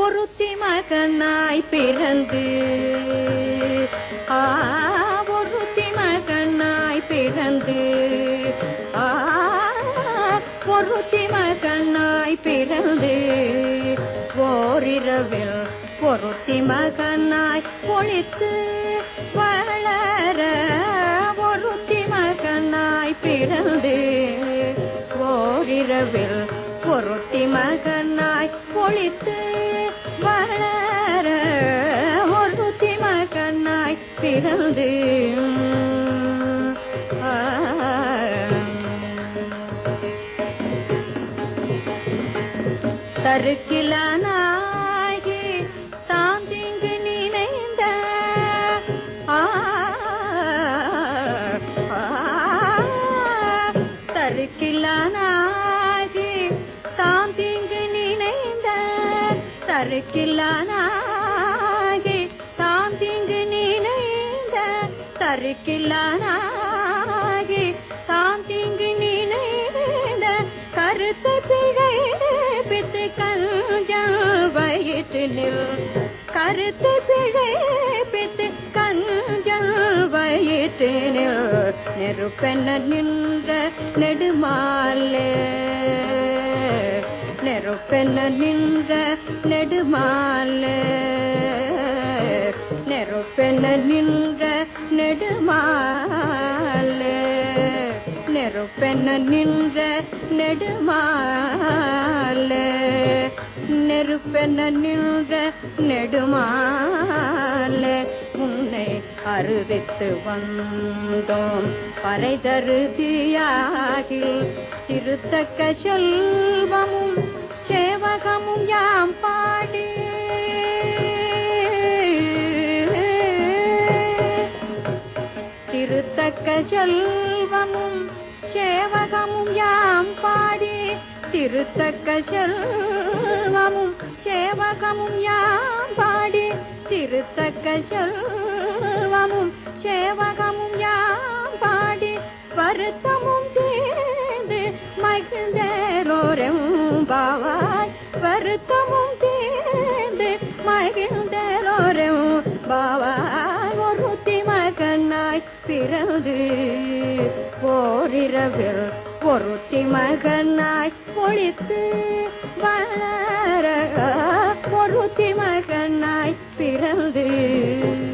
ஒருத்தி மகனாய் பிறந்து ஆ ஒருத்தி மகனாய் பிறந்து ஆ ஒருத்தி மகனாய் பிறந்து ஓரிரவில் ஒருத்தி மகனாய் ஒளித்து வளர ஒருத்தி மகனாய் பிறந்து ஓரிரவில் ஒருத்தி மகனாய் ஒளித்து வளர ஒருத்தி மகனாய் பிறந்து ஆ தருக்கிலானாகி தாம் திங்கு நினைந்த ஆ, ஆ, தருக்கிலானாகி தாம் திங்கு நினைந்த தருக்கிலானாகி தாம் திங்கு நினைந்த தருக்கிலானாகி தாம் திங்கு நினைந்த கருத்து பிழை பித்து கஞ்சல் வயிற்றினில் கருத்து பிழை பித்து கஞ்சல் வயிற்றினில் நெருப்பென நின்ற நெடுமாலே நெருப்பென நின்ற நெடுமாலே நெருப்பென நின்ற நெடுமாலே நெருப்பென நின்ற நெடுமாலே நெருப்பென நின்ற நெடுமாலே உன்னை அறுதித்து வந்தோம் பறைதருதியாகில் திருத்தக்க செல்வமும் சேவகமும் யாம் பாடி திருத்தக்க செல்வமும் சேவகமும் யாம் பாடி திருத்தக்க செல்வமும் சேவகமும் யாம் பாடி திருத்தக்க செல்வமும் சேவகமும் யாம் பாடி வருத்தமும் தீர்ந்து மகிழ்ந்தேரோரும் பாவாய் வருத்தமும் தீர்ந்து மகிழ்ந்தேரோரும் பாவாய் ஒருத்தி மகனாய் பிறந்து ஓரிரவில் ஒருத்தி மகனாய் ஒளித்து வளர ஒருத்தி மகனாய் பிறந்து